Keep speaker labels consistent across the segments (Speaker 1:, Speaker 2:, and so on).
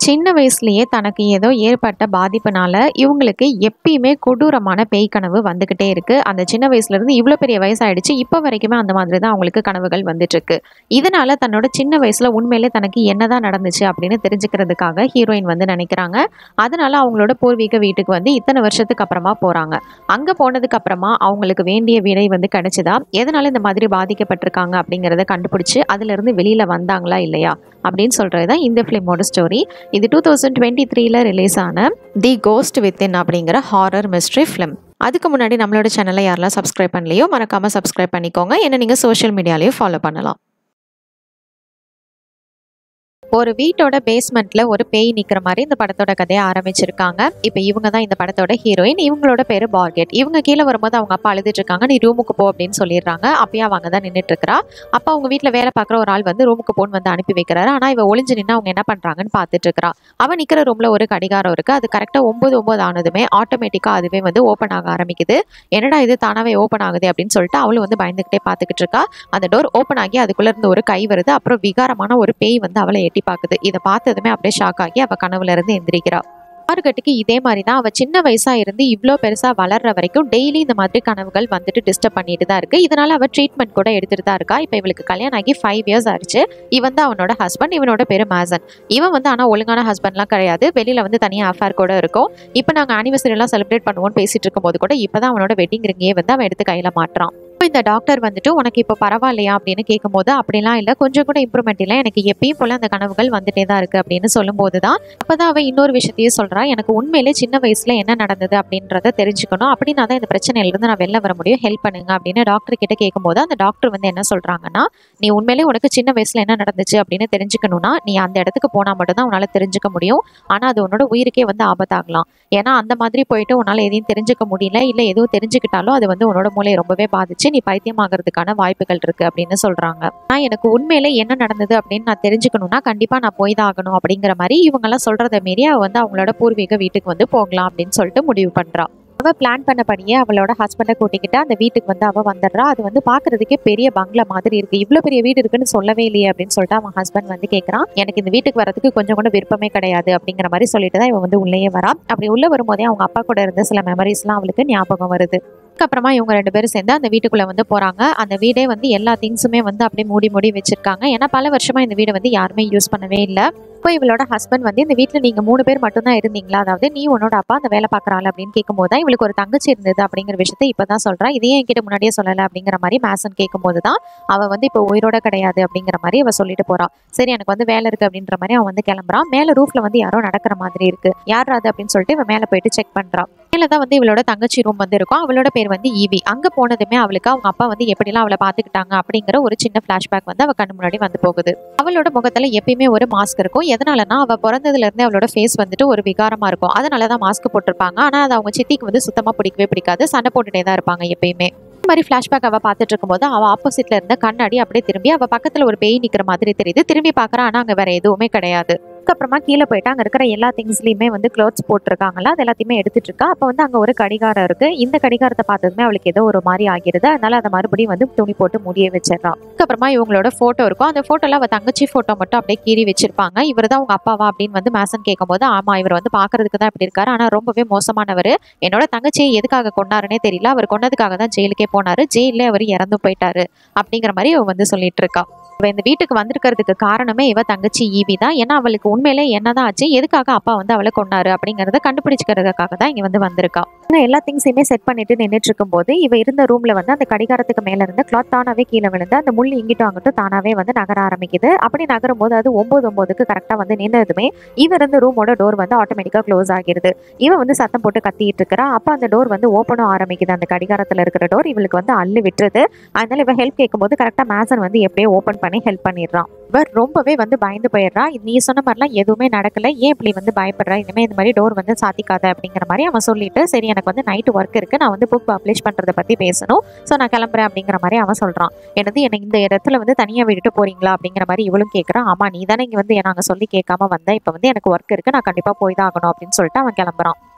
Speaker 1: சின்ன வயசுலயே தனக்கு ஏதோ ஏற்பட்ட பாதிப்புனால இவங்களுக்கு எப்பயுமே கொடூரமான பேய் கனவு வந்துக்கிட்டே இருக்கு அந்த சின்ன வயசுல இருந்து இவ்வளோ பெரிய வயசாயிடுச்சு இப்போ வரைக்குமே அந்த மாதிரி தான் அவங்களுக்கு கனவுகள் வந்துட்டு இருக்கு இதனால தன்னோட சின்ன வயசுல உண்மையிலே தனக்கு என்னதான் நடந்துச்சு அப்படின்னு தெரிஞ்சுக்கிறதுக்காக ஹீரோயின் வந்து நினைக்கிறாங்க அதனால அவங்களோட பூர்வீக வீட்டுக்கு வந்து இத்தனை வருஷத்துக்கு அப்புறமா போறாங்க அங்க போனதுக்கு அப்புறமா அவங்களுக்கு வேண்டிய விடை வந்து கிடைச்சதா எதனால இந்த மாதிரி பாதிக்கப்பட்டிருக்காங்க அப்படிங்கிறத கண்டுபிடிச்சு அதுல இருந்து வெளியில வந்தாங்களா இல்லையா அப்படின்னு சொல்றது தான் இந்த ஃபிலிமோட ஸ்டோரி இது டூ தௌசண்ட் டுவெண்ட்டி த்ரீல ரிலீஸ் ஆன தி கோஸ்ட் வித்தின் அப்படிங்கிற ஹாரர் மிஸ்ட்ரி ஃபிலிம் அதுக்கு முன்னாடி நம்மளோட சேனலை யாரெல்லாம் சப்ஸ்கிரைப் பண்ணலையோ மறக்காம சப்ஸ்கிரைப் பண்ணிக்கோங்க என்ன நீங்கள் சோஷியல் மீடியாலையும் ஃபாலோ பண்ணலாம் ஒரு வீட்டோட பேஸ்மெண்ட்ல ஒரு பேய் நிக்கிற மாதிரி இந்த படத்தோட கதையை ஆரம்பிச்சிருக்காங்க இப்போ இவங்க தான் இந்த படத்தோட ஹீரோயின் இவங்களோட பேரு பார்கெட் இவங்க கீழே வரும்போது அவங்க அப்பா அழுதுட்டு இருக்காங்க நீ ரூமுக்கு போ அப்படின்னு சொல்லிடுறாங்க அப்பயே அவங்க தான் நின்றுட்டு இருக்கா அப்போ அவங்க வீட்டில் வேலை பார்க்குற ஒரு ஆள் வந்து ரூமுக்கு போன்னு வந்து அனுப்பி வைக்கிறாரு ஆனால் இவ ஒளிஞ்சு நின்று அவங்க என்ன பண்றாங்கன்னு பார்த்துட்டு இருக்கா அவன் நிற்கிற ரூம்ல ஒரு கடிகாரம் இருக்கு அது கரெக்டாக ஒன்பது ஒன்பது ஆனதுமே ஆட்டோமேட்டிக்காக அதுவே வந்து ஓப்பன் ஆக ஆரம்பிக்குது என்னடா இது தானாவே ஓப்பன் ஆகுது அப்படின்னு சொல்லிட்டு அவளும் வந்து பயந்துக்கிட்டே பார்த்துக்கிட்டு இருக்கா அந்த டோர் ஓப்பன் ஆகி அதுக்குள்ள இருந்து ஒரு கை வருது அப்புறம் விகாரமான ஒரு பேய் வந்து அவளை எட்டி பார்க்குது இதை பார்த்ததுமே அப்படியே ஷாக் ஆகி அவ கனவுல இருந்து எந்திரிக்கிறா மார்கட்டுக்கு இதே மாதிரி தான் அவள் சின்ன வயசா இருந்து இவ்வளோ பெருசா வளர்ற வரைக்கும் டெய்லி இந்த மாதிரி கனவுகள் வந்துட்டு டிஸ்டர்ப் பண்ணிட்டு தான் இருக்கு இதனால அவள் ட்ரீட்மெண்ட் கூட எடுத்துட்டு தான் இருக்கா இப்போ இவளுக்கு கல்யாணம் ஆகி ஃபைவ் இயர்ஸ் ஆயிடுச்சு இவன் தான் அவனோட ஹஸ்பண்ட் இவனோட பேரு மேசன் இவன் வந்து ஆனால் ஒழுங்கான ஹஸ்பண்ட்லாம் கிடையாது வெளியில வந்து தனியாக அஃபேர் கூட இருக்கும் இப்போ நாங்கள் ஆனிவர்சரி எல்லாம் செலிப்ரேட் பண்ணுவோம்னு பேசிட்டு இருக்கும்போது கூட இப்போதான் அவனோட வெட்டிங் ரிங்கே வந்து அவன் எடுத்து கையில மாட்டுறான் இப்போ இந்த டாக்டர் வந்துட்டு உனக்கு இப்போ பரவாயில்லையா அப்படின்னு கேட்கும்போது அப்படிலாம் இல்லை கொஞ்சம் கூட இம்ப்ரூவ்மெண்ட் இல்லை எனக்கு எப்பயும் போல அந்த கனவுகள் வந்துட்டே தான் இருக்கு அப்படின்னு சொல்லும்போது தான் அப்பதான் அவ இன்னொரு விஷயத்தையும் சொல்றா எனக்கு உண்மையிலே சின்ன வயசுல என்ன நடந்தது அப்படின்றத தெரிஞ்சுக்கணும் அப்படின்னா தான் இந்த பிரச்சனையில இருந்து நான் வெளில வர முடியும் ஹெல்ப் பண்ணுங்க அப்படின்னு டாக்டர் கிட்ட கேட்கும்போது அந்த டாக்டர் வந்து என்ன சொல்றாங்கன்னா நீ உண்மையிலே உனக்கு சின்ன வயசுல என்ன நடந்துச்சு அப்படின்னு தெரிஞ்சுக்கணும்னா நீ அந்த இடத்துக்கு போனா மட்டும்தான் உன்னால தெரிஞ்சுக்க முடியும் ஆனா அது உன்னோட உயிருக்கே வந்து ஆபத்தாகலாம் ஏன்னா அந்த மாதிரி போயிட்டு உன்னால எதையும் தெரிஞ்சுக்க முடியல இல்ல எதுவும் தெரிஞ்சுக்கிட்டாலும் அது வந்து உன்னோட மூளையை ரொம்பவே பாதிச்சு நீ பைத்தியமாகறதுக்கான வாய்ப்புகள் இருக்கு அப்படின்னு சொல்றாங்க நான் எனக்கு உண்மையில என்ன நடந்தது அப்படின்னு நான் தெரிஞ்சுக்கணும்னா கண்டிப்பா நான் போய் தான் ஆகணும் அப்படிங்கிற மாதிரி இவங்கெல்லாம் சொல்றதை மீறி அவ வந்து அவங்களோட பூர்வீக வீட்டுக்கு வந்து போகலாம் அப்படின்னு சொல்லிட்டு முடிவு பண்றா அவ பிளான் பண்ணபடியே அவளோட ஹஸ்பண்டை கூட்டிக்கிட்டு அந்த வீட்டுக்கு வந்து அவ வந்துடுறா அது வந்து பாக்குறதுக்கே பெரிய பங்களா மாதிரி இருக்கு இவ்வளவு பெரிய வீடு இருக்குன்னு சொல்லவே இல்லையே அப்படின்னு சொல்லிட்டு அவன் ஹஸ்பண்ட் வந்து கேட்கறான் எனக்கு இந்த வீட்டுக்கு வரதுக்கு கொஞ்சம் கூட விருப்பமே கிடையாது அப்படிங்கிற மாதிரி சொல்லிட்டு தான் இவன் வந்து உள்ளேயே வரா அப்படி உள்ள வரும்போதே அவங்க அப்பா கூட இருந்த சில மெமரிஸ்லாம் அவளுக்கு ஞாபகம் வருது அதுக்கப்புறமா இவங்க ரெண்டு பேரும் சேர்ந்து அந்த வீட்டுக்குள்ள வந்து போறாங்க அந்த வீடே வந்து எல்லா திங்ஸுமே வந்து அப்படியே மூடி மூடி வச்சிருக்காங்க ஏன்னா பல வருஷமா இந்த வீடை வந்து யாருமே யூஸ் பண்ணவே இல்லை இப்போ இவளோட ஹஸ்பண்ட் வந்து இந்த வீட்டில் நீங்க மூணு பேர் மட்டும்தான் இருந்தீங்களா அதாவது நீ உன்னோட அப்பா அந்த வேலை பார்க்குறாள் அப்படின்னு கேட்கும்போது தான் இவளுக்கு ஒரு தங்கச்சி இருந்தது அப்படிங்கிற விஷயத்த இப்பதான் சொல்றா இதையே என்கிட்ட முன்னாடியே சொல்லலை அப்படிங்கிற மாதிரி மேசன் கேட்கும்போது தான் அவ வந்து இப்போ உயிரோட கிடையாது அப்படிங்கிற மாதிரி அவ சொல்லிட்டு போறா சரி எனக்கு வந்து வேலை இருக்கு அப்படின்ற மாதிரி அவன் வந்து கிளம்புறான் மேல ரூஃப்ல வந்து யாரோ நடக்கிற மாதிரி இருக்கு யார் அது அப்படின்னு சொல்லிட்டு இவன் மேல போயிட்டு செக் பண்றா மேல தான் வந்து இவளோட தங்கச்சி ரூம் வந்து இருக்கும் அவளோட பேர் வந்து ஈவி அங்க போனதுமே அவளுக்கு அவங்க அப்பா வந்து எப்படிலாம் அவளை பாத்துக்கிட்டாங்க அப்படிங்கிற ஒரு சின்ன பிளாஷ்பேக் வந்து அவ கண்ணு முன்னாடி வந்து போகுது அவளோட முகத்துல எப்பயுமே ஒரு மாஸ்க் இருக்கும் எதனாலனா அவ பிறந்ததுல இருந்தே அவளோட ஃபேஸ் வந்துட்டு ஒரு விகாரமா இருக்கும் அதனாலதான் மாஸ்க் போட்டிருப்பாங்க ஆனா அது அவங்க சித்திக்கு வந்து சுத்தமா பிடிக்கவே பிடிக்காது சண்டை போட்டுட்டே தான் இருப்பாங்க எப்பயுமே இந்த மாதிரி ஃபிளாஷ்பேக் அவ பார்த்துட்டு இருக்கும்போது அவ ஆப்போசிட்ல இருந்த கண்ணாடி அப்படியே திரும்பி அவ பக்கத்துல ஒரு பேய் நிக்கிற மாதிரி தெரியுது திரும்பி பாக்குறா ஆனா அங்க வேற எதுவுமே கிடையாது அதுக்கப்புறமா கீழே போயிட்டு அங்க இருக்கிற எல்லா திங்ஸ்லயுமே வந்து க்ளோத்ஸ் போட்டிருக்காங்களா அது எல்லாத்தையுமே எடுத்துட்டு இருக்கா அப்ப வந்து அங்க ஒரு கடிகாரம் இருக்கு இந்த கடிகாரத்தை பார்த்ததுமே அவளுக்கு ஏதோ ஒரு மாதிரி ஆகிருது அதனால அதை மறுபடியும் வந்து துணி போட்டு முடிய வச்சிடறா அதுக்கப்புறமா இவங்களோட போட்டோ இருக்கும் அந்த போட்டோல அவ தங்கச்சி போட்டோ மட்டும் அப்படியே கீறி வச்சிருப்பாங்க இவர் தான் உங்க அப்பாவா அப்படின்னு வந்து மேசன் கேட்கும்போது ஆமா இவர் வந்து பாக்குறதுக்கு தான் இப்படி இருக்காரு ஆனா ரொம்பவே மோசமானவர் என்னோட தங்கச்சியை எதுக்காக கொண்டாருன்னே தெரியல அவர் கொண்டதுக்காக தான் ஜெயிலுக்கே போனாரு ஜெயிலே அவர் இறந்து போயிட்டாரு அப்படிங்கிற மாதிரி அவ வந்து சொல்லிட்டு இருக்கா இவ இந்த வீட்டுக்கு வந்திருக்கிறதுக்கு காரணமே இவ தங்கச்சி ஈவி தான் ஏன்னா அவளுக்கு உண்மையிலே என்னதான் ஆச்சு எதுக்காக அப்பா வந்து அவளை கொண்டாரு அப்படிங்கறத கண்டுபிடிச்சுக்கிறதுக்காக தான் இங்க வந்து வந்திருக்கா ஆனா எல்லா திங்ஸையுமே செட் பண்ணிட்டு நின்றுட்டு இருக்கும்போது இவ இருந்த ரூம்ல வந்து அந்த கடிகாரத்துக்கு மேல இருந்த கிளாத் தானாவே கீழே விழுந்து அந்த முள் இங்கிட்டும் அங்கிட்டும் தானாவே வந்து நகர ஆரம்பிக்குது அப்படி நகரும் போது அது ஒன்பது ஒன்பதுக்கு கரெக்டா வந்து நின்னதுமே இவ இருந்த ரூமோட டோர் வந்து ஆட்டோமேட்டிக்கா க்ளோஸ் ஆகிருது இவ வந்து சத்தம் போட்டு கத்திட்டு இருக்கிறா அப்ப அந்த டோர் வந்து ஓப்பனும் ஆரம்பிக்குது அந்த கடிகாரத்துல இருக்கிற டோர் இவளுக்கு வந்து அள்ளு விட்டுருது அதனால இவ ஹெல்ப் கேட்கும்போது கரெக்டா மேசன் வந்து எப்படியோ ஓப்பன் பண்ணி ஹெல்ப் பண்ணிடுறான் இவர் ரொம்பவே வந்து பயந்து போயிடுறா நீ சொன்ன மாதிரிலாம் எதுவுமே நடக்கல ஏன் இப்படி வந்து பயப்படுறா இனிமே இந்த மாதிரி டோர் வந்து சாத்திக்காத அப்படிங்கிற மாதிரி அவன் சொல்லிட்டு சரி எனக்கு வந்து நைட்டு ஒர்க் இருக்கு நான் வந்து புக் பப்ளிஷ் பண்றதை பத்தி பேசணும் ஸோ நான் கிளம்புறேன் அப்படிங்கிற மாதிரி அவன் சொல்றான் எனது எனக்கு இந்த இடத்துல வந்து தனியா விட்டுட்டு போறீங்களா அப்படிங்கிற மாதிரி இவளும் கேட்கறான் ஆமா நீ தானே இங்க வந்து நாங்க சொல்லி கேட்காம வந்த இப்போ வந்து எனக்கு ஒர்க் இருக்கு நான் கண்டிப்பா போய் தான் ஆகணும் அப்படின்னு சொல்லிட்டு அவன் கிளம்புறான்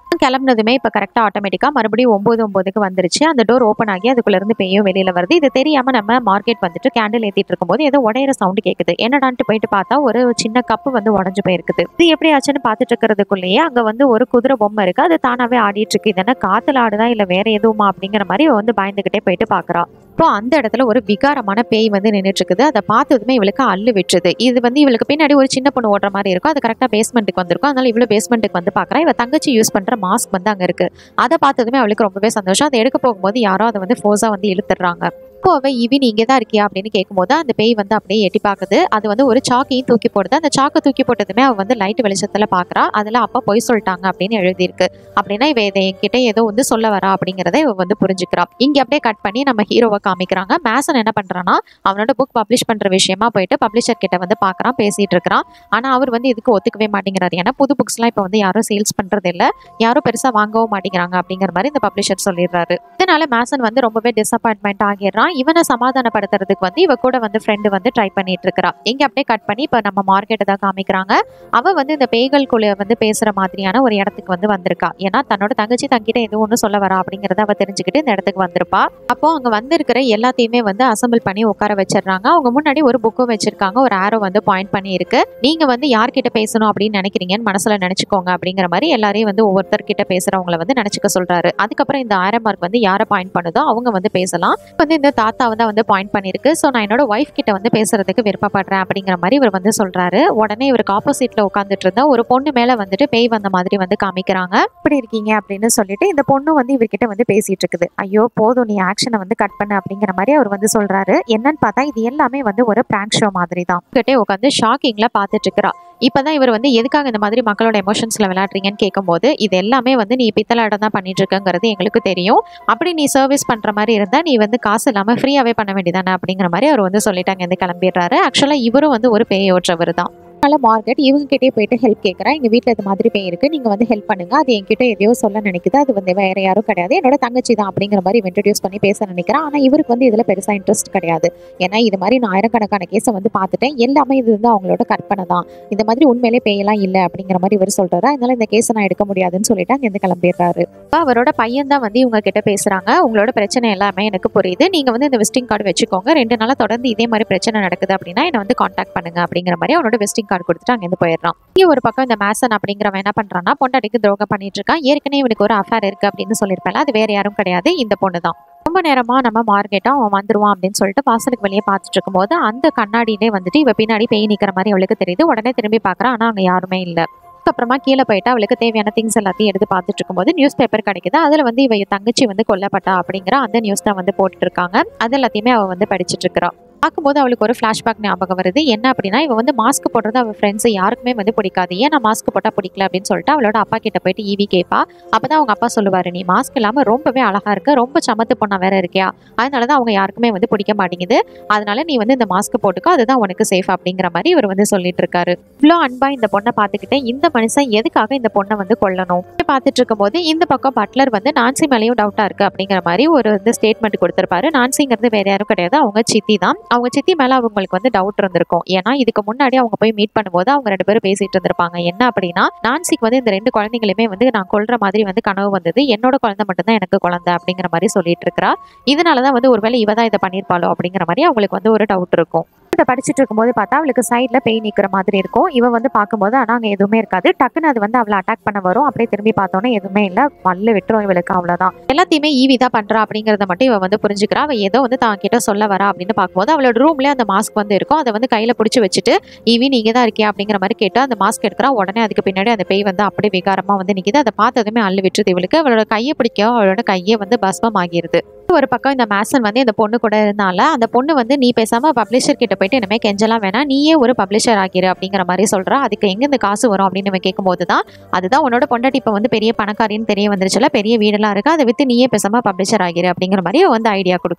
Speaker 1: கிளம்புனதுமே இப்போ கரெக்டாக ஆட்டோமேட்டிக்காக மறுபடியும் ஒம்பது ஒம்பதுக்கு வந்துருச்சு அந்த டோர் ஓப்பன் ஆகி அதுக்குள்ளேருந்து பேயும் வெளியில் வருது இது தெரியாமல் நம்ம மார்க்கெட் வந்துட்டு கேண்டில் ஏற்றிட்டு இருக்கும்போது ஏதோ உடையிற சவுண்டு கேட்குது என்னடான்ட்டு போயிட்டு பார்த்தா ஒரு சின்ன கப்பு வந்து உடஞ்சு போயிருக்குது இது எப்படி ஆச்சுன்னு பார்த்துட்டு இருக்கிறதுக்குள்ளேயே அங்கே வந்து ஒரு குதிரை பொம்மை இருக்குது அது தானாகவே ஆடிட்டு இருக்கு இது என்ன காற்றுல ஆடுதா இல்லை வேற எதுவுமா அப்படிங்கிற மாதிரி இவ வந்து பயந்துக்கிட்டே போயிட்டு பார்க்குறா இப்போ அந்த இடத்துல ஒரு விகாரமான பேய் வந்து நின்றுட்டு இருக்குது அதை பார்த்ததுமே இவளுக்கு அள்ளு விட்டுருது இது வந்து இவளுக்கு பின்னாடி ஒரு சின்ன பொண்ணு ஓடுற மாதிரி இருக்கும் அது கரெக்டாக பேஸ்மெண்ட்டுக்கு வந்திருக்கும் அதனால இவ்வளோ பேஸ்மெண்ட்டுக்கு வந்து பார்க்குறா இவ தங்கச்சி யூஸ் பண்ணுற மாஸ்க் வந்து அங்கே இருக்கு அதை பார்த்ததுமே அவளுக்கு ரொம்பவே சந்தோஷம் அதை எடுக்க போகும்போது யாரோ அதை வந்து ஃபோர்ஸாக வந்து இழுத்துடுறாங்க இப்போ அவ இவி நீ இங்கே தான் இருக்கியா அப்படின்னு கேட்கும்போது அந்த பேய் வந்து அப்படியே எட்டி பார்க்குது அது வந்து ஒரு சாக்கையும் தூக்கி போடுது அந்த சாக்கை தூக்கி போட்டதுமே அவ வந்து லைட் வெளிச்சத்தில் பார்க்குறா அதில் அப்பா பொய் சொல்லிட்டாங்க அப்படின்னு எழுதியிருக்கு அப்படின்னா இவ இதை என்கிட்ட ஏதோ வந்து சொல்ல வரா அப்படிங்கிறத இவ வந்து புரிஞ்சுக்கிறா இங்கே அப்படியே கட் பண்ணி நம்ம ஹீரோவை காமிக்கிறாங்க மேசன் என்ன பண்ணுறான்னா அவனோட புக் பப்ளிஷ் பண்ணுற விஷயமா போயிட்டு பப்ளிஷர் கிட்ட வந்து பார்க்குறான் பேசிட்டு இருக்கிறான் ஆனால் அவர் வந்து இதுக்கு ஒத்துக்கவே மாட்டேங்கிறாரு ஏன்னா புது புக்ஸ்லாம் இப்போ வந்து யாரும் சேல்ஸ் பண்ணுறது இல்லை யாரும் பெருசாக வாங்கவும் மாட்டேங்கிறாங்க அப்படிங்கிற மாதிரி இந்த பப்ளிஷர் சொல்லிடுறாரு இதனால மேசன் வந்து ரொம்பவே டிசப்பாயின்மெண்ட் ஆகிடுறான் இவனை சமாதானப்படுத்துறதுக்கு வந்து இவ கூட வந்து ஃப்ரெண்டு வந்து ட்ரை பண்ணிட்டு இருக்கிறா இங்க அப்படியே கட் பண்ணி இப்போ நம்ம மார்க்கெட்டை தான் காமிக்கிறாங்க அவ வந்து இந்த பேய்களுக்குள்ள வந்து பேசுற மாதிரியான ஒரு இடத்துக்கு வந்து வந்திருக்கா ஏன்னா தன்னோட தங்கச்சி தங்கிட்ட எதுவும் ஒன்று சொல்ல வரா அப்படிங்கறத அவ தெரிஞ்சுக்கிட்டு இந்த இடத்துக்கு வந்திருப்பா அப்போ அங்க வந்திருக்கிற எல்லாத்தையுமே வந்து அசம்பிள் பண்ணி உட்கார வச்சிடுறாங்க அவங்க முன்னாடி ஒரு புக்கும் வச்சிருக்காங்க ஒரு ஆரோ வந்து பாயிண்ட் பண்ணி இருக்கு நீங்க வந்து யார்கிட்ட பேசணும் அப்படின்னு நினைக்கிறீங்கன்னு மனசுல நினைச்சுக்கோங்க அப்படிங்கிற மாதிரி எல்லாரையும் வந்து ஒவ்வொருத்தர்கிட்ட பேசுறவங்கள வந்து நினைச்சுக்க சொல்றாரு அதுக்கப்புறம் இந்த ஆரோ மார்க் வந்து யாரை பாயிண்ட் பண்ணுதோ அவங்க வந்து பேசலாம் இப்ப வந்து இந்த தாத்தாவை தான் வந்து பாயிண்ட் பண்ணிருக்கு ஸோ நான் என்னோட ஒய்ஃப் கிட்ட வந்து பேசுறதுக்கு விருப்பப்படுறேன் அப்படிங்கிற மாதிரி இவர் வந்து சொல்றாரு உடனே இவருக்கு ஆப்போசிட்ல உட்காந்துட்டு இருந்த ஒரு பொண்ணு மேல வந்துட்டு பேய் வந்த மாதிரி வந்து காமிக்கிறாங்க இப்படி இருக்கீங்க அப்படின்னு சொல்லிட்டு இந்த பொண்ணு வந்து இவர்கிட்ட வந்து பேசிட்டு இருக்குது ஐயோ போதும் நீ ஆக்ஷனை வந்து கட் பண்ணு அப்படிங்கிற மாதிரி அவர் வந்து சொல்றாரு என்னன்னு பார்த்தா இது எல்லாமே வந்து ஒரு பிராங்க் ஷோ மாதிரி தான் கிட்டே உட்காந்து ஷாக்கிங்ல பார்த்துட்டு இருக்கிறா இப்பதான் இவர் வந்து எதுக்காக இந்த மாதிரி மக்களோட எமோஷன்ஸ்ல விளையாடுறீங்கன்னு கேட்கும்போது இது எல்லாமே வந்து நீ பித்தலாட்டம் தான் பண்ணிட்டு இருக்கங்கிறது எங்களுக்கு தெரியும் அப்படி நீ சர்வீஸ் பண்ற மாதிரி இருந்தா நீ வந்து காசு இல்லாம ஃப்ரீயாவே பண்ண வேண்டியதானே அப்படிங்கிற மாதிரி அவர் வந்து சொல்லிட்டாங்க இருந்து கிளம்பிடுறாரு ஆக்சுவலா இவரும் வந்து ஒரு பேய் ஓட்டுறவர் தான் அதனால மார்க்கெட் இவங்க கிட்டே போயிட்டு ஹெல்ப் கேட்குறேன் எங்கள் வீட்டில் இது மாதிரி பேய் இருக்கு நீங்கள் வந்து ஹெல்ப் பண்ணுங்க அது என்கிட்ட எதையோ சொல்ல நினைக்குது அது வந்து வேற யாரும் கிடையாது என்னோட தங்கச்சி தான் அப்படிங்கிற மாதிரி இன்ட்ரடியூஸ் பண்ணி பேச நினைக்கிறேன் ஆனால் இவருக்கு வந்து இதில் பெருசாக இன்ட்ரெஸ்ட் கிடையாது ஏன்னா இது மாதிரி நான் ஆயிரக்கணக்கான கேஸை வந்து பார்த்துட்டேன் எல்லாமே இது வந்து அவங்களோட கற்பனை தான் இந்த மாதிரி உண்மையிலே பேயெல்லாம் இல்லை அப்படிங்கிற மாதிரி இவர் சொல்றாரு அதனால இந்த கேஸை நான் எடுக்க முடியாதுன்னு சொல்லிட்டு அங்கேருந்து கிளம்பிடுறாரு அப்ப அவரோட பையன் தான் வந்து இவங்க கிட்ட பேசுறாங்க உங்களோட பிரச்சனை எல்லாமே எனக்கு புரியுது நீங்க வந்து இந்த விசிட்டிங் கார்டு வச்சுக்கோங்க ரெண்டு நாளா தொடர்ந்து இதே மாதிரி பிரச்சனை நடக்குது அப்படின்னா என்னை வந்து காண்டாக்ட் பண்ணுங்க அப்படிங்கிற மாதிரி அவனோட விசிட்டிங் கார்டு கொடுத்துட்டு அங்கேருந்து போயிடுறான் இங்கே ஒரு பக்கம் இந்த மேசன் அப்படிங்கிறவன் என்ன பண்றான்னா பொண்டாட்டிக்கு துரோகம் பண்ணிட்டு இருக்கான் ஏற்கனவே இவனுக்கு ஒரு அஃபேர் இருக்கு அப்படின்னு சொல்லியிருப்பேன் அது வேற யாரும் கிடையாது இந்த பொண்ணு தான் ரொம்ப நேரமா நம்ம மார்க்கெட்டா அவன் வந்துருவான் அப்படின்னு சொல்லிட்டு வாசலுக்கு வெளியே பார்த்துட்டு இருக்கும்போது அந்த கண்ணாடியிலே வந்துட்டு இவ பின்னாடி பேய் நிக்கிற மாதிரி அவளுக்கு தெரியுது உடனே திரும்பி பார்க்கறா ஆனா அங்க யாருமே இல்லை அப்புறமா கீழே போயிட்டு அவளுக்கு தேவையான திங்ஸ் எல்லாத்தையும் எடுத்து பார்த்துட்டு இருக்கும்போது நியூஸ் பேப்பர் கிடைக்குது அதில் வந்து இவ தங்கச்சி வந்து கொல்லப்பட்டா அப்படிங்கிற அந்த நியூஸ் தான் வந்து போட்டுட்டு இருக்காங்க அது எல்லாத்தையுமே அவள் வந்து படிச்சிட்டு இருக்கிறா பார்க்கும்போது அவளுக்கு ஒரு ஃப்ளாஷ்பேக் ஞாபகம் வருது என்ன அப்படின்னா இவ வந்து மாஸ்க் போடுறது அவள் ஃப்ரெண்ட்ஸ் யாருக்குமே வந்து பிடிக்காது ஏன் நான் மாஸ்க் போட்டால் பிடிக்கல அப்படின்னு சொல்லிட்டு அவளோட அப்பா கிட்ட போயிட்டு ஈவி கேட்பா அப்பதான் அவங்க அப்பா சொல்லுவாரு நீ மாஸ்க் இல்லாமல் ரொம்பவே அழகா இருக்க ரொம்ப சமத்து பொண்ணா வேற இருக்கியா அதனால தான் அவங்க யாருக்குமே வந்து பிடிக்க மாட்டேங்குது அதனால நீ வந்து இந்த மாஸ்க் போட்டுக்கோ அதுதான் உனக்கு சேஃப் அப்படிங்கிற மாதிரி இவர் வந்து சொல்லிட்டு இருக்காரு இவ்வளோ அன்பா இந்த பொண்ணை பார்த்துக்கிட்டு இந்த மனுஷன் எதுக்காக இந்த பொண்ணை வந்து கொல்லணும் பார்த்துட்டு இருக்கும்போது இந்த பக்கம் பட்லர் வந்து நான்சி மேலேயும் டவுட்டா இருக்கு அப்படிங்கிற மாதிரி ஒரு வந்து ஸ்டேட்மெண்ட் கொடுத்திருப்பாரு நான்சிங்கிறது வேற யாரும் கிடையாது அவங்க சித்தி தான் அவங்க சித்தி மேல அவங்களுக்கு வந்து டவுட் இருந்திருக்கும் ஏன்னா இதுக்கு முன்னாடி அவங்க போய் மீட் பண்ணும்போது அவங்க ரெண்டு பேரும் பேசிட்டு இருந்திருப்பாங்க என்ன அப்படின்னா நான்சிக்கு வந்து இந்த ரெண்டு குழந்தைங்களுமே வந்து நான் கொல்ற மாதிரி வந்து கனவு வந்தது என்னோட குழந்தை மட்டும்தான் எனக்கு குழந்தை அப்படிங்கிற மாதிரி சொல்லிட்டு இருக்கா இதனாலதான் வந்து ஒருவேளை இவ தான் இதை பண்ணியிருப்பாளோ அப்படிங்கிற மாதிரி அவங்களுக்கு வந்து ஒரு டவுட் இருக்கும் இதை படிச்சுட்டு இருக்கும்போது பார்த்தா அவளுக்கு சைடில் பெயின் நிற்கிற மாதிரி இருக்கும் இவ வந்து பார்க்கும்போது ஆனால் அங்கே எதுவுமே இருக்காது டக்குன்னு அது வந்து அவளை அட்டாக் பண்ண வரும் அப்படியே திரும்பி பார்த்தோன்னே எதுவுமே இல்லை மல்லு விட்டுரும் இவளுக்கு அவ்வளோதான் எல்லாத்தையுமே ஈவி தான் பண்ணுறா அப்படிங்கிறத மட்டும் இவ வந்து புரிஞ்சுக்கிறா அவள் ஏதோ வந்து தான் கிட்ட சொல்ல வரா அப்படின்னு பார்க்கும்போது அவளோட ரூம்லேயே அந்த மாஸ்க் வந்து இருக்கும் அதை வந்து கையில் பிடிச்சி வச்சுட்டு ஈவி நீங்க தான் இருக்கியா அப்படிங்கிற மாதிரி கேட்டு அந்த மாஸ்க் எடுக்கிறா உடனே அதுக்கு பின்னாடி அந்த பேய் வந்து அப்படியே விகாரமாக வந்து நிற்கிது அதை பார்த்ததுமே அள்ளு விட்டுருது இவளுக்கு அவளோட கையை பிடிக்க அவளோட கையே வந்து பஸ்மம் ஆகிருது ஒரு பக்கம் இந்த மேசன் வந்து இந்த பொண்ணு கூட இருந்தால அந்த பொண்ணு வந்து நீ பேசாம பப்ளிஷர் கிட்ட போயிட்டு இனிமே கெஞ்சலாம் வேணாம் நீயே ஒரு பப்ளிஷர் ஆகிரு அப்படிங்கிற மாதிரி சொல்றா அதுக்கு எங்க இந்த காசு வரும் அப்படின்னு இவன் கேட்கும்போது தான் அதுதான் உன்னோட பொண்டாட்டி இப்போ வந்து பெரிய பணக்காரின்னு தெரிய வந்துருச்சுல பெரிய வீடெல்லாம் இருக்கு அதை வித்து நீயே பேசாம பப்ளிஷர் ஆகிரு அப்படிங்கிற மாதிரி அவ வந்து ஐடியா கொடுக்குறா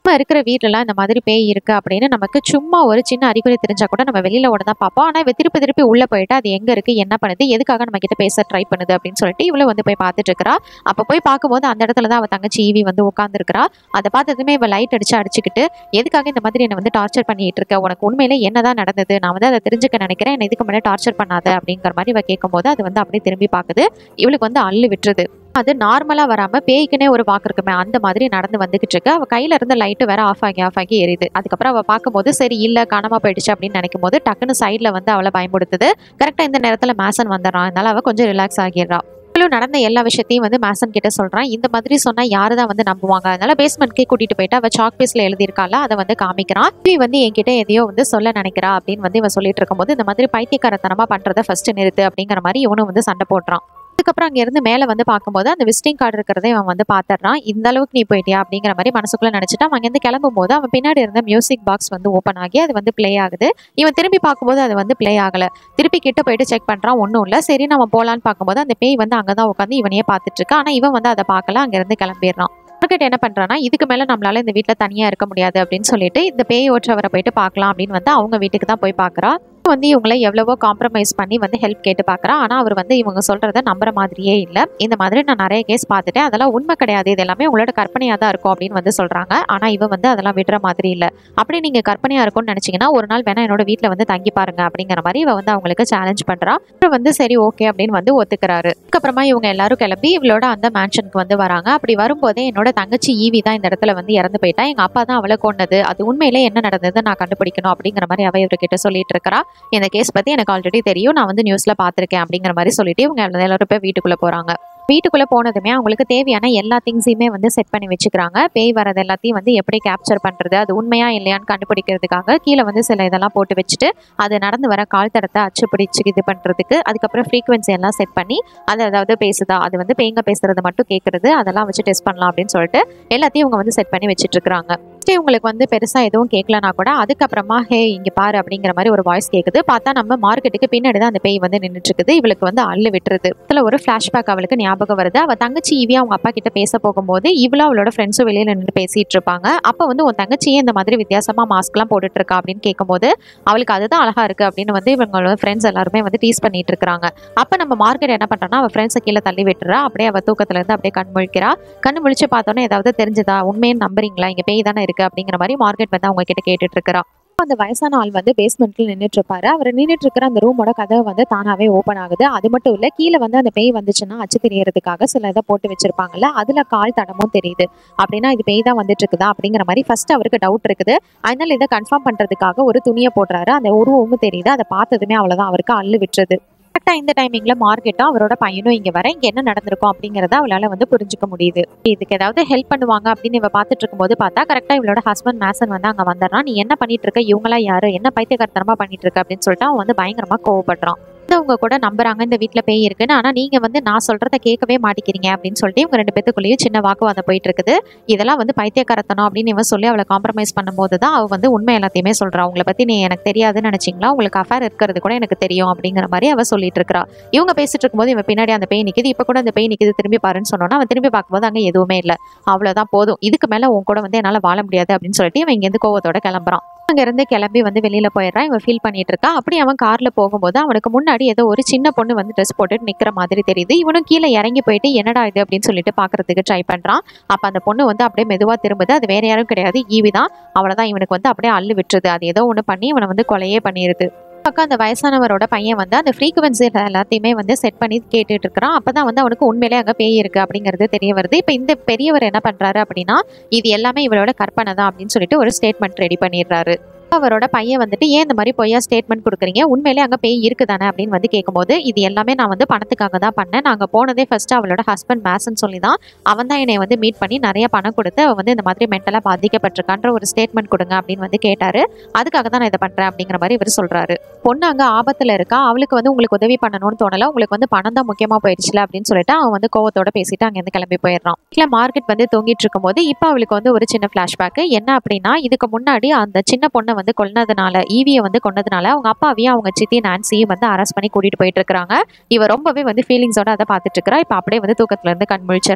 Speaker 1: நம்ம இருக்கிற வீட்டுலலாம் இந்த மாதிரி பேய் இருக்கு அப்படின்னு நமக்கு சும்மா ஒரு சின்ன அறிகுறி தெரிஞ்சா கூட நம்ம வெளியில ஓட தான் பார்ப்போம் ஆனா இவ திருப்பி திருப்பி உள்ள போயிட்டு அது எங்க இருக்கு என்ன பண்ணுது எதுக்காக நம்ம கிட்ட பேச ட்ரை பண்ணுது அப்படின்னு சொல்லிட்டு இவ்வளவு வந்து போய் பார்த்துட்டு இருக்கா அப்ப போய் பார்க்கும்போது அந்த இடத்துல தான் அவ தங்கச்சி ஈவி வந்து உட்காந்துருக்கா அதை பார்த்ததுமே இவ லைட் அடிச்சு அடிச்சுக்கிட்டு எதுக்காக இந்த மாதிரி என்னை வந்து டார்ச்சர் பண்ணிட்டு இருக்க உனக்கு உண்மையில என்னதான் நடந்தது நான் வந்து அதை தெரிஞ்சுக்க நினைக்கிறேன் என்னை இதுக்கு முன்னாடி டார்ச்சர் பண்ணாத அப்படிங்கிற மாதிரி இவ கேட்கும்போது அது வந்து அப்படியே திரும்பி பார்க்குது இவளுக்கு வந்து அள்ளு விட்டுருது அது நார்மலா வராம பேய்க்குனே ஒரு வாக்கு இருக்குமே அந்த மாதிரி நடந்து வந்துகிட்டு இருக்கு அவ கையில இருந்த லைட்டு வேற ஆஃப் ஆகி ஆஃப் ஆகி எரியுது அதுக்கப்புறம் அவ பார்க்கும்போது சரி இல்ல காணாம போயிடுச்சு அப்படின்னு நினைக்கும் போது டக்குன்னு சைட்ல வந்து அவளை பயன்படுத்துது கரெக்டா இந்த நேரத்துல மேசன் வந்துடுறான் அதனால அவ கொஞ்சம் ரிலாக்ஸ் ஆகிடுறா இவளும் நடந்த எல்லா விஷயத்தையும் வந்து மேசன் கிட்ட சொல்றான் இந்த மாதிரி சொன்னா யாரு தான் வந்து நம்புவாங்க அதனால பேஸ்மெண்ட்க்கே கூட்டிட்டு போயிட்டு அவ சாக் பீஸ்ல எழுதியிருக்கால அதை வந்து காமிக்கிறான் இவ வந்து என்கிட்ட எதையோ வந்து சொல்ல நினைக்கிறா அப்படின்னு வந்து இவன் சொல்லிட்டு இருக்கும்போது இந்த மாதிரி பைத்தியக்காரத்தனமா பண்றதை ஃபர்ஸ்ட் நிறுத்து அப்படிங்கிற மாதிரி இவனும் வந்து சண்டை போடுறான் அதுக்கப்புறம் அங்க இருந்து மேல வந்து பார்க்கும்போது அந்த விசிட்டிங் கார்டு இருக்கிறதை அவன் வந்து பாத்துறான் இந்த அளவுக்கு நீ போயிட்டியா அப்படிங்கிற மாதிரி மனசுக்குள்ள நினைச்சிட்டு அவன் அங்கேருந்து கிளம்பும் போது அவன் பின்னாடி இருந்த மியூசிக் பாக்ஸ் வந்து ஓப்பன் ஆகி அது வந்து ப்ளே ஆகுது இவன் திரும்பி பார்க்கும்போது அது வந்து ப்ளே ஆகல திருப்பி கிட்ட போயிட்டு செக் பண்றான் ஒன்றும் இல்லை சரி நம்ம போலான்னு பார்க்கும்போது அந்த பேய் வந்து அங்கதான் உட்காந்து இவனையே பார்த்துட்டு இருக்கு ஆனா இவன் வந்து அதை பார்க்கல அங்கிருந்து கிளம்பிடுறான் மார்க்கெட் என்ன பண்றான்னா இதுக்கு மேல நம்மளால இந்த வீட்ல தனியா இருக்க முடியாது அப்படின்னு சொல்லிட்டு இந்த பேய் ஓட்டுறவரை போயிட்டு பார்க்கலாம் அப்படின்னு வந்து அவங்க வீட்டுக்கு தான் போய் பார்க்கறா வந்து இவங்களை எவ்வளவோ காம்ப்ரமைஸ் பண்ணி வந்து ஹெல்ப் கேட்டு பார்க்கறா ஆனா அவர் வந்து இவங்க சொல்றத நம்புற மாதிரியே இல்ல இந்த மாதிரி நான் நிறைய கேஸ் பார்த்துட்டேன் அதெல்லாம் உண்மை கிடையாது இது எல்லாமே உங்களோட கற்பனையா தான் இருக்கும் அப்படின்னு வந்து சொல்றாங்க ஆனா இவ வந்து அதெல்லாம் விடுற மாதிரி இல்ல அப்படி நீங்க கற்பனையா இருக்கும்னு நினைச்சீங்கன்னா ஒரு நாள் வேணா என்னோட வீட்ல வந்து தங்கி பாருங்க அப்படிங்கிற மாதிரி இவ வந்து அவங்களுக்கு சேலஞ்ச் பண்றா அப்புறம் வந்து சரி ஓகே அப்படின்னு வந்து ஒத்துக்கிறாரு அதுக்கப்புறமா இவங்க எல்லாரும் கிளம்பி இவளோட அந்த மேன்ஷனுக்கு வந்து வராங்க அப்படி வரும்போதே என்னோட தங்கச்சி ஈவி தான் இந்த இடத்துல வந்து இறந்து போயிட்டா எங்க அப்பா தான் அவளை கொன்னது அது உண்மையிலே என்ன நடந்தது நான் கண்டுபிடிக்கணும் அப்படிங்கிற மாதிரி அவ இவர்கிட்ட சொல்லிட்டு இருக்கறா இந்த கேஸ் பத்தி எனக்கு ஆல்ரெடி தெரியும் நான் வந்து நியூஸ்ல பார்த்திருக்கேன் அப்படிங்கிற மாதிரி சொல்லிட்டு இவங்க எல்லாரும் போய் வீட்டுக்குள்ள போறாங்க வீட்டுக்குள்ள போனதுமே அவங்களுக்கு தேவையான எல்லா திங்ஸையுமே வந்து செட் பண்ணி வச்சுக்கிறாங்க பேய் வரது எல்லாத்தையும் வந்து எப்படி கேப்சர் பண்றது அது உண்மையா இல்லையான்னு கண்டுபிடிக்கிறதுக்காக கீழே வந்து சில இதெல்லாம் போட்டு வச்சுட்டு அது நடந்து வர கால் தடத்தை அச்சு பிடிச்சு இது பண்றதுக்கு அதுக்கப்புறம் ஃப்ரீக்வன்சி எல்லாம் செட் பண்ணி அது அதாவது பேசுதா அது வந்து பேய்ங்க பேசுறது மட்டும் கேட்கறது அதெல்லாம் வச்சு டெஸ்ட் பண்ணலாம் அப்படின்னு சொல்லிட்டு எல்லாத்தையும் இவங்க வந்து செட் பண்ணி வச்சுட்டு இருக்காங்க ஃபஸ்ட்டே உங்களுக்கு வந்து பெருசா எதுவும் கேட்கலனா கூட அதுக்கப்புறமா ஹே இங்க பாரு அப்படிங்கிற மாதிரி ஒரு வாய்ஸ் கேக்குது பார்த்தா நம்ம மார்க்கெட்டுக்கு பின்னாடி தான் அந்த பேய் வந்து நின்றுட்டு இருக்குது இவளுக்கு வந்து அள்ளு விட்டுருது இதுல ஒரு ஃபிளாஷ்பேக் அவளுக்கு ஞாபகம் வருது அவ தங்கச்சி ஈவியா அவங்க அப்பா கிட்ட பேச போகும்போது இவளும் அவளோட ஃப்ரெண்ட்ஸும் வெளியில நின்று பேசிட்டு இருப்பாங்க அப்ப வந்து உன் தங்கச்சியே இந்த மாதிரி வித்தியாசமா மாஸ்க் எல்லாம் போட்டுட்டு இருக்கா அப்படின்னு கேட்கும்போது அவளுக்கு அதுதான் அழகா இருக்கு அப்படின்னு வந்து இவங்களோட ஃப்ரெண்ட்ஸ் எல்லாருமே வந்து டீஸ் பண்ணிட்டு இருக்காங்க அப்ப நம்ம மார்க்கெட் என்ன பண்றோம்னா அவ ஃப்ரெண்ட்ஸை கீழே தள்ளி விட்டுறா அப்படியே அவ தூக்கத்துல இருந்து அப்படியே கண் முழிக்கிறா கண் முழிச்சு பார்த்தோன்னே ஏதாவது தெரிஞ்சதா உண்மையை நம்புறீங்களா இங்க பேய் தானே இருக்கு அப்படிங்கிற மாதிரி மார்க்கெட் வந்து அவங்க கிட்ட கேட்டுட்டு இருக்கிறா அந்த வயசான ஆள் வந்து பேஸ்மெண்ட்ல நின்றுட்டு இருப்பாரு அவர் நின்றுட்டு இருக்கிற அந்த ரூமோட கதவு வந்து தானாவே ஓப்பன் ஆகுது அது மட்டும் இல்ல கீழே வந்து அந்த பேய் வந்துச்சுன்னா அச்சு தெரியறதுக்காக சில இதை போட்டு வச்சிருப்பாங்கல்ல அதுல கால் தடமும் தெரியுது அப்படின்னா இது பேய் தான் வந்துட்டு இருக்குதா அப்படிங்கிற மாதிரி ஃபர்ஸ்ட் அவருக்கு டவுட் இருக்குது அதனால இதை கன்ஃபார்ம் பண்றதுக்காக ஒரு துணியை போடுறாரு அந்த உருவமும் தெரியுது அதை பார்த்ததுமே அவ்வளவுதான் அவருக்கு அள்ளு விட்டுறது கரெக்டாக இந்த டைமிங்ல மார்க்கெட்டும் அவரோட பையனும் இங்க வர இங்க என்ன நடந்திருக்கும் அப்படிங்கறத அவளால வந்து புரிஞ்சுக்க முடியுது இதுக்கு ஏதாவது ஹெல்ப் பண்ணுவாங்க அப்படின்னு இவ பார்த்துட்டு இருக்கும்போது பார்த்தா கரெக்டா இவளோட ஹஸ்பண்ட் மேசன் வந்து அங்க வந்துடுறான் நீ என்ன பண்ணிட்டு இருக்க இவங்களா யாரு என்ன பைத்தியக்காரத்தனமா பண்ணிட்டு இருக்க அப்படின்னு சொல்லிட்டு அவன் வந்து பயங்கரமா கோவப்படுறான் அவங்க கூட நம்புறாங்க இந்த வீட்ல பேய் இருக்குன்னு ஆனா நீங்க வந்து நான் சொல்றத கேட்கவே மாட்டேங்கிறீங்க அப்படின்னு சொல்லிட்டு இவங்க ரெண்டு பேத்துக்குள்ளேயும் சின்ன வாக்குவாதம் போயிட்டு இருக்குது இதெல்லாம் வந்து பைத்தியக்காரத்தனம் அப்படின்னு இவன் சொல்லி அவளை காம்ப்ரமைஸ் பண்ணும்போது தான் அவ வந்து உண்மை எல்லாத்தையுமே சொல்றா உங்களை பத்தி நீ எனக்கு தெரியாதுன்னு நினைச்சீங்களா உங்களுக்கு அஃபேர் இருக்கிறது கூட எனக்கு தெரியும் அப்படிங்கிற மாதிரி அவ சொல்லிட்டு இருக்கா இவங்க பேசிட்டு இருக்கும்போது இவன் பின்னாடி அந்த பேய் நிக்குது இப்ப கூட அந்த பேய் நிக்குது திரும்பி பாருன்னு சொன்னோன்னா அவன் திரும்பி பார்க்கும்போது அங்க எதுவுமே இல்ல அவ்வளவுதான் போதும் இதுக்கு மேல உன் கூட வந்து என்னால வாழ முடியாது அப்படின்னு சொல்லிட்டு இவன் இங்க இருந்து கோவத்தோட கிளம்புறான் அங்க இருந்து கிளம்பி வந்து வெளியில போயிடுறான் இவன் ஃபீல் பண்ணிட்டு இருக்கா அப்படி அவன் கார்ல போகும்போது அவனுக்கு முன்னாடி ஏதோ ஒரு சின்ன பொண்ணு வந்து ட்ரெஸ் போட்டுட்டு நிக்கிற மாதிரி தெரியுது இவனும் கீழே இறங்கி போயிட்டு என்னடா இது அப்படின்னு சொல்லிட்டு பாக்குறதுக்கு ட்ரை பண்றான் அப்ப அந்த பொண்ணு வந்து அப்படியே மெதுவா திரும்புது அது வேற யாரும் கிடையாது ஈவி தான் அவ்வளவுதான் இவனுக்கு வந்து அப்படியே அள்ளு விட்டுருது அது ஏதோ ஒண்ணு பண்ணி இவனை வந்து கொலையே பண்ணிருது பக்கம் அந்த வயசானவரோட பையன் வந்து அந்த ஃப்ரீக்வன்சி எல்லாத்தையுமே வந்து செட் பண்ணி கேட்டுட்டு இருக்கிறான் அப்பதான் வந்து அவனுக்கு உண்மையிலே அங்க பேய் இருக்கு அப்படிங்கிறது தெரிய வருது இப்போ இந்த பெரியவர் என்ன பண்றாரு அப்படின்னா இது எல்லாமே இவளோட கற்பனை தான் அப்படின்னு சொல்லிட்டு ஒரு ஸ்டேட்மெண்ட் ரெடி பண்ணிடுறாரு அவரோட பையன் வந்துட்டு ஏன் இந்த மாதிரி பொய்யா ஸ்டேட்மெண்ட் கொடுக்குறீங்க உண்மையிலே அங்கே பேய் இருக்குதானே அப்படின்னு வந்து கேட்கும்போது இது எல்லாமே நான் வந்து பணத்துக்காக தான் பண்ணேன் நாங்கள் போனதே ஃபர்ஸ்ட் அவளோட ஹஸ்பண்ட் மேசன் சொல்லி தான் அவன் தான் என்னை வந்து மீட் பண்ணி நிறைய பணம் கொடுத்து அவ வந்து இந்த மாதிரி மென்டலாக பாதிக்கப்பட்டிருக்கான்ற ஒரு ஸ்டேட்மெண்ட் கொடுங்க அப்படின்னு வந்து கேட்டாரு அதுக்காக தான் நான் இதை பண்றேன் அப்படிங்கிற மாதிரி இவர் சொல்றாரு பொண்ணு அங்கே ஆபத்தில் இருக்கா அவளுக்கு வந்து உங்களுக்கு உதவி பண்ணணும்னு தோணல உங்களுக்கு வந்து பணம் தான் முக்கியமாக போயிடுச்சுல அப்படின்னு சொல்லிட்டு அவன் வந்து கோவத்தோட பேசிட்டு அங்கேருந்து கிளம்பி போயிடுறான் இல்லை மார்க்கெட் வந்து தூங்கிட்டு இருக்கும்போது இப்போ அவளுக்கு வந்து ஒரு சின்ன ஃப்ளாஷ்பேக் என்ன அப்படின்னா இதுக்கு முன்னாடி அந்த சின்ன பொண்ணை வந்து கொன்னதுனால ஈவியை வந்து கொன்னதுனால அவங்க அப்பாவையும் அவங்க சித்தி நான்சியும் வந்து அரெஸ்ட் பண்ணி கூட்டிட்டு போயிட்டு இருக்காங்க இவ ரொம்பவே வந்து ஃபீலிங்ஸோட அதை பார்த்துட்டு இருக்கா இப்போ அப்படியே வந்து தூக்கத்துல இருந்து கண் முழிச்சிடுறா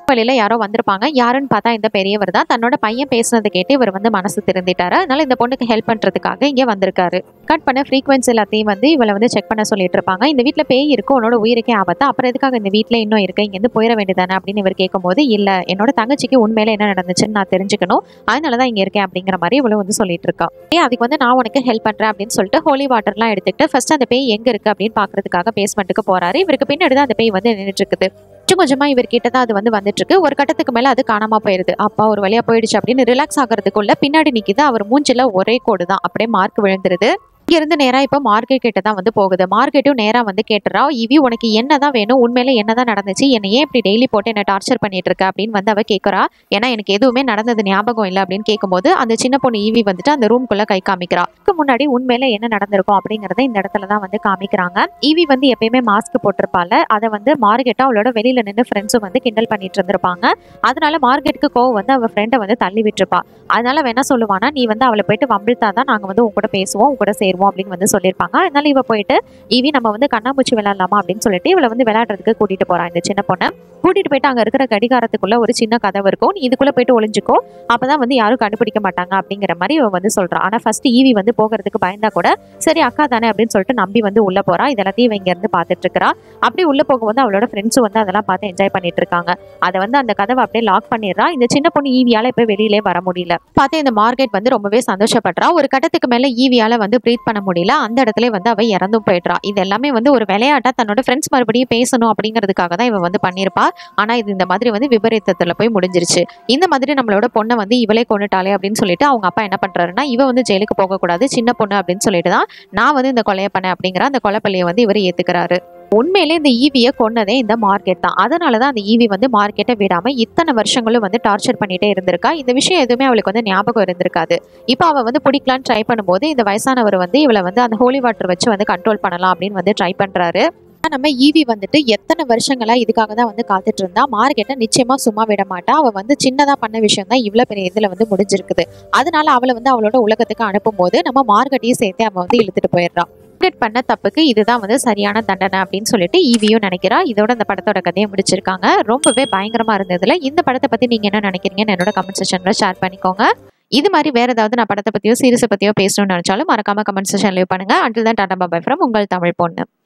Speaker 1: வழியில யாரோ வந்திருப்பாங்க யாருன்னு பார்த்தா இந்த பெரியவர் தான் தன்னோட பையன் பேசுனதை கேட்டு இவர் வந்து மனசு திருந்திட்டாரு அதனால இந்த பொண்ணுக்கு ஹெல்ப் பண்றதுக்காக இங்க வந்திருக்காரு கட் பண்ண ஃப்ரீக்வன்சி எல்லாத்தையும் வந்து இவளை வந்து செக் பண்ண சொல்லிட்டு இருப்பாங்க இந்த வீட்ல பேய் இருக்கு உன்னோட உயிருக்கே ஆபத்தா அப்புறம் எதுக்காக இந்த வீட்ல இன்னும் இருக்கு இங்க இருந்து போயிட வேண்டியதானே அப்படின்னு இவர் கேட்கும்போது இல்ல என்னோட தங்கச்சிக்கு உண்மையில என்ன நடந்துச்சுன்னு நான் தெரிஞ்சுக்கணும் அதனாலதான் இங்க இருக்கேன் அப்படிங்கிற மாதிரி இவளும் வந்து சொல்லிட்டு இருக்கா ஏ அதுக்கு வந்து நான் உனக்கு ஹெல்ப் பண்றேன் அப்படின்னு சொல்லிட்டு ஹோலி வாட்டர்லாம் எடுத்துக்கிட்டு ஃபர்ஸ்ட் அந்த பேய் எங்க இருக்கு அப்படின்னு பாக்குறதுக்காக பேஸ்மெண்ட்டுக்கு போறாரு இவருக்கு பின்னாடி தான் அந்த பேய் வந்து நின்றுட்டு இருக்குது கொஞ்சம் கொஞ்சமா இவர்கிட்ட தான் அது வந்து வந்துட்டு இருக்கு ஒரு கட்டத்துக்கு மேல அது காணாம போயிருது அப்பா ஒரு வழியா போயிடுச்சு அப்படின்னு ரிலாக்ஸ் ஆகிறதுக்குள்ள பின்னாடி நிக்குது அவர் மூஞ்சில ஒரே கோடு தான் அப்படியே மார்க் விழுந்துருது இங்க இருந்து நேரா இப்ப மார்க்கெட் கிட்ட தான் வந்து போகுது மார்க்கெட்டும் நேரா வந்து கேட்டுறா இவி உனக்கு என்னதான் வேணும் உண்மையில என்னதான் நடந்துச்சு என்ன ஏன் இப்படி டெய்லி போட்டு என்ன டார்ச்சர் பண்ணிட்டு இருக்க அப்படின்னு வந்து அவ கேக்குறா ஏன்னா எனக்கு எதுவுமே நடந்தது ஞாபகம் இல்லை அப்படின்னு கேட்கும்போது அந்த சின்ன பொண்ணு ஈவி வந்துட்டு அந்த ரூம்குள்ள கை காமிக்கிறா இதுக்கு முன்னாடி உண்மையில என்ன நடந்திருக்கும் அப்படிங்கறத இந்த இடத்துல தான் வந்து காமிக்கிறாங்க ஈவி வந்து எப்பயுமே மாஸ்க் போட்டிருப்பால அதை வந்து மார்க்கெட்டா அவளோட வெளியில நின்று ஃப்ரெண்ட்ஸும் வந்து கிண்டல் பண்ணிட்டு இருந்திருப்பாங்க அதனால மார்க்கெட்டுக்கு கோவம் வந்து அவ ஃப்ரெண்டை வந்து தள்ளி விட்டுருப்பா அதனால அவ என்ன சொல்லுவானா நீ வந்து அவளை போயிட்டு வம்பிழ்த்தா தான் நாங்க வந்து உங்க கூட பேசுவோம் உங்க கூட சேருவோம் அப்படின்னு வந்து சொல்லியிருப்பாங்க அதனால இவ போயிட்டு ஈவி நம்ம வந்து கண்ணாமூச்சி விளையாடலாமா அப்படின்னு சொல்லிட்டு இவளை வந்து விளையாடுறதுக்கு கூட்டிட்டு போறா இந்த சின்ன பொண்ணை கூட்டிட்டு போயிட்டு அங்க இருக்கிற கடிகாரத்துக்குள்ள ஒரு சின்ன கதவு இருக்கும் நீ இதுக்குள்ள போயிட்டு ஒளிஞ்சுக்கோ அப்பதான் வந்து யாரும் கண்டுபிடிக்க மாட்டாங்க அப்படிங்கிற மாதிரி இவ வந்து சொல்றா ஆனா ஃபர்ஸ்ட் ஈவி வந்து போகிறதுக்கு பயந்தா கூட சரி அக்கா தானே அப்படின்னு சொல்லிட்டு நம்பி வந்து உள்ள போறா இதெல்லாத்தையும் இவ இங்க இருந்து பாத்துட்டு இருக்கா அப்படி உள்ள போகும்போது அவளோட ஃப்ரெண்ட்ஸும் வந்து அதெல்லாம் பார்த்து என்ஜாய் பண்ணிட்டு இருக்காங்க அதை வந்து அந்த கதவை அப்படியே லாக் பண்ணிடுறா இந்த சின்ன பொண்ணு ஈவியால இப்ப வெளியிலே வர முடியல பார்த்து இந்த மார்க்கெட் வந்து ரொம்பவே சந்தோஷப்படுறா ஒரு கட்டத்துக்கு மேல ஈவியால வந்து ப்ரீத் பண்ண முடியல அந்த இடத்துல வந்து அவ இறந்தும் போயிடுறா இது எல்லாமே வந்து ஒரு விளையாட்டா தன்னோட ஃப்ரெண்ட்ஸ் மறுபடியும் பேசணும் அப்படிங்கிறதுக்காக தான் இவ வந்து பண்ணியிருப்பா ஆனா இது இந்த மாதிரி வந்து விபரீதத்துல போய் முடிஞ்சிருச்சு இந்த மாதிரி நம்மளோட பொண்ணை வந்து இவளே கொண்டுட்டாலே அப்படின்னு சொல்லிட்டு அவங்க அப்பா என்ன பண்றாருன்னா இவ வந்து ஜெயிலுக்கு போகக்கூடாது சின்ன பொண்ணு அப்படின்னு சொல்லிட்டு தான் நான் வந்து இந்த கொலையை பண்ணேன் அப்படிங்கிற அந்த கொலைப்பள்ளியை வந்து இவர் ஏத்துக்கிறாரு உண்மையிலே இந்த ஈவியை கொன்னதே இந்த மார்க்கெட் தான் அதனால தான் அந்த ஈவி வந்து மார்க்கெட்டை விடாம இத்தனை வருஷங்களும் வந்து டார்ச்சர் பண்ணிட்டே இருந்திருக்கா இந்த விஷயம் எதுவுமே அவளுக்கு வந்து ஞாபகம் இருந்திருக்காது இப்போ அவ வந்து பிடிக்கலான்னு ட்ரை பண்ணும்போது இந்த வயசானவர் வந்து இவளை வந்து அந்த ஹோலி வாட்டர் வச்சு வந்து கண்ட்ரோல் பண்ணலாம் அப்படின்னு வந்து ட்ரை பண்றாரு ஆனா, நம்ம ஈவி வந்துட்டு எத்தனை வருஷங்களா இதுக்காக தான் வந்து காத்துட்டு இருந்தா மார்க்கெட்டை நிச்சயமா சும்மா விட மாட்டா அவ வந்து சின்னதா பண்ண விஷயம் தான் இவ்வளவு பெரிய இதுல வந்து முடிஞ்சிருக்குது அதனால அவளை வந்து அவளோட உலகத்துக்கு அனுப்பும்போது நம்ம மார்க்கெட்டையும் சேர்த்து அவன் வந்து இழுத்துட்டு போயிடுறான் மார்க்கெட் பண்ண தப்புக்கு இதுதான் வந்து சரியான தண்டனை அப்படின்னு சொல்லிட்டு ஈவியும் நினைக்கிறா இதோட இந்த படத்தோட கதையை முடிச்சிருக்காங்க ரொம்பவே பயங்கரமா இருந்ததுல இந்த படத்தை பத்தி நீங்க என்ன நினைக்கிறீங்கன்னு என்னோட கமெண்ட் செக்ஷன்ல ஷேர் பண்ணிக்கோங்க இது மாதிரி வேற ஏதாவது நான் படத்தை பத்தியோ சீரிஸை பத்தியோ பேசணும்னு நினைச்சாலும் மறக்காம கமெண்ட் செக்ஷன் லீவ் பண்ணுங்க அண்டில் தான் டாடா பாபாய் ஃப்ரம் உங்கள் தமிழ் பொண்ணு